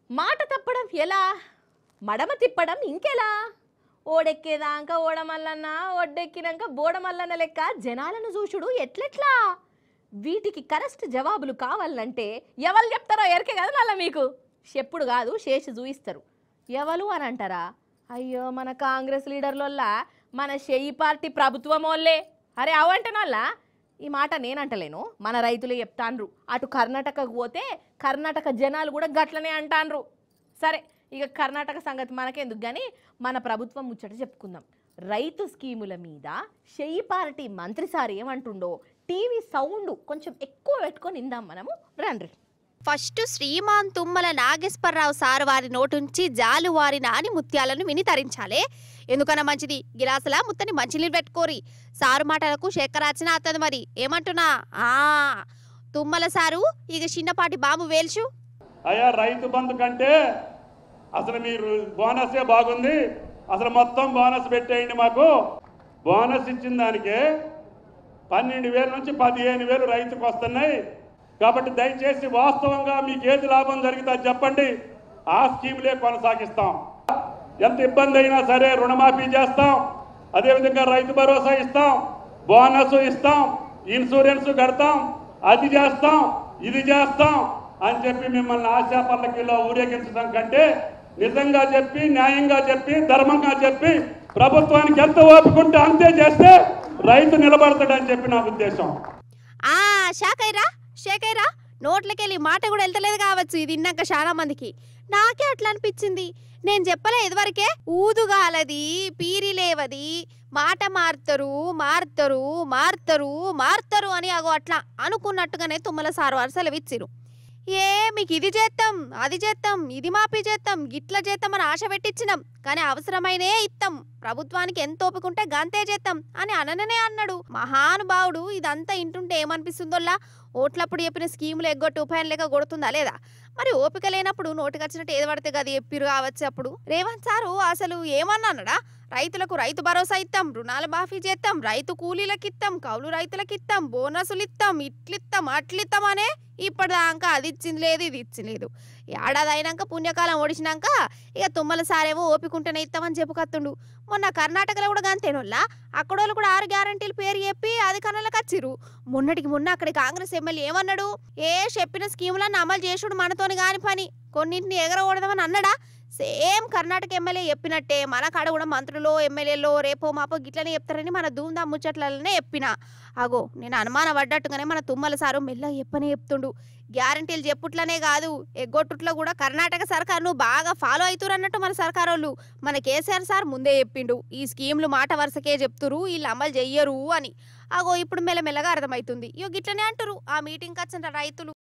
మాట తప్పడం ఎలా మడమ తిప్పడం ఇంకెలా ఓడెక్కేదాకా ఓడమల్లన్న ఒడ్డెక్కినాక బోడమల్లన్న లెక్క జనాలను చూచుడు ఎట్లెట్లా వీటికి కరెక్ట్ జవాబులు కావాలంటే ఎవరు చెప్తారో ఎరికే కదా నల్ల మీకు చెప్పుడు కాదు చేసి చూయిస్తారు ఎవరు అని అంటారా అయ్యో మన కాంగ్రెస్ లీడర్లల్లా మన షెయి పార్టీ ప్రభుత్వం వాళ్ళే అరే అవంటనల్లా ఈ మాట నేనంటలేను మన రైతులే చెప్తాన్రు అటు కర్ణాటకకు పోతే కర్ణాటక జనాలు కూడా గట్లనే అంటాన్రు సరే ఇక కర్ణాటక సంగతి మనకెందుకు కానీ మన ప్రభుత్వం ముచ్చట చెప్పుకుందాం రైతు స్కీముల మీద షెయి పార్టీ మంత్రి సార్ ఏమంటుండో టీవీ సౌండ్ కొంచెం ఎక్కువ పెట్టుకొని ఇందాం మనము రండి ఫస్ట్ శ్రీమాన్ తుమ్మల నాగేశ్వరరావు సార్ వారి నోటుంచి జాలువారి నాని ముత్యాలను విని తరించాలే ఎందుకన్నా మంచిది గిలాసుల ముత్తని మంచినీళ్ళు పెట్టుకోరి సారు మాటలకు శేఖరాచిన అత్తది మరి ఏమంటున్నా ఆ తుమ్మల సారు ఇక చిన్నపాటి బాబు వేల్చు అయ్యా రైతు బంధు కంటే అసలు మీరు బోనసే బాగుంది అసలు మొత్తం బోనస్ పెట్టేయండి మాకు బోనస్ ఇచ్చిన దానికే పన్నెండు వేల నుంచి పదిహేను వేలు రైతుకు వస్తున్నాయి కాబట్టి దయచేసి వాస్తవంగా మీకు ఏది లాభం జరిగితే అది చెప్పండి ఆ స్కీములే కొనసాగిస్తాం ఎంత ఇబ్బంది అయినా సరే రుణమాఫీ చేస్తాం అదేవిధంగా రైతు భరోసా ఇస్తాం బోనస్ ఇస్తాం ఇన్సూరెన్స్ కడతాం అది చేస్తాం ఇది చేస్తాం అని చెప్పి మిమ్మల్ని ఆశా పల్లకిలో ఊరేగించడం కంటే నిజంగా చెప్పి న్యాయంగా చెప్పి ధర్మంగా చెప్పి ప్రభుత్వానికి ఎంత ఓపుకుంటే అంతే చేస్తే రైతు నిలబడతాడని చెప్పి నా ఉద్దేశం ఆ షాకైరా షేకైరా నోట్లకెళ్ళి మాట కూడా వెళ్తలేదు కావచ్చు ఇది ఇన్నాక చాలా మందికి నాకే అట్లా అనిపించింది నేను చెప్పలే ఇదివరకే ఊదుగాలది పీరి లేవది మాట మారుతారు మారుతారు మారుతారు మారుతారు అని అగో అట్లా అనుకున్నట్టుగానే తుమ్మల సారు వరుసలు ఇచ్చిరు ఏ మీకు ఇది చేస్తాం అది చేస్తాం ఇది మాపి చేస్తాం గిట్ల చేస్తాం అని ఆశ పెట్టించినాం కానీ అవసరమైనే ఇస్తాం ప్రభుత్వానికి ఎంత ఓపికంటే గంతే చేస్తాం అని అనననే అన్నాడు మహానుభావుడు ఇదంతా ఇంటుంటే ఏమనిపిస్తుందోలా ఓట్లప్పుడు చెప్పిన స్కీములు ఎగ్గొట్టు ఉపాయం లేక కొడుతుందా లేదా మరి ఓపిక లేనప్పుడు నోటికొచ్చినట్టు ఏది పడితే గది ఎప్పిరు కావచ్చు అప్పుడు రేవంత్ సారు అసలు ఏమన్నానడా రైతులకు రైతు భరోసా ఇస్తాం రుణాలు మాఫీ చేస్తాం రైతు కూలీలకు ఇస్తాం కౌలు రైతులకు ఇస్తాం బోనసులు ఇస్తాం ఇట్లిస్తాం అట్లిస్తాం అనే ఇప్పటిదాకా అది ఇచ్చింది లేదు ఇది ఇచ్చింది లేదు ఏడాది అయినాక పుణ్యకాలం ఓడిచినాక ఇక తుమ్మల సారేమో ఓపికంటేనే ఇస్తామని చెప్పుకొత్తుండు మొన్న కర్ణాటకలో కూడా గంతేనోళ్ళ అక్కడోళ్ళు కూడా ఆరు గ్యారంటీలు పేరు చెప్పి అది కనులకు వచ్చిర్రు మొన్నటికి మొన్న అక్కడి కాంగ్రెస్ ఎమ్మెల్యే ఏమన్నాడు ఏ చెప్పిన స్కీములను అమలు చేసుడు మనతోని కాని పని కొన్నింటిని ఎగరకూడదామని అన్నాడా సేమ్ కర్ణాటక ఎమ్మెల్యే చెప్పినట్టే మన కాడ కూడా మంత్రులు ఎమ్మెల్యేలో రేపో మాపో గిట్లనే చెప్తారని మన ధూమ్దా ముచ్చట్లనే చెప్పిన అగో నేను అనుమాన పడ్డట్టుగానే మన తుమ్మల సారు మెల్ల చెప్పనే చెప్తుండు గ్యారంటీలు చెప్పుట్లనే కాదు ఎగ్గొట్టుట్లో కూడా కర్ణాటక సర్కార్ను బాగా ఫాలో అవుతురు అన్నట్టు మన సర్కార్ వాళ్ళు మన కేసీఆర్ సార్ ముందే చెప్పిండు ఈ స్కీమ్లు మాట వరుసకే చెప్తురు వీళ్ళు అమలు చెయ్యరు అని అగో ఇప్పుడు మెల్లమెల్లగా అర్థమవుతుంది ఇగో గిట్లనే అంటారు ఆ మీటింగ్కి వచ్చిన రైతులు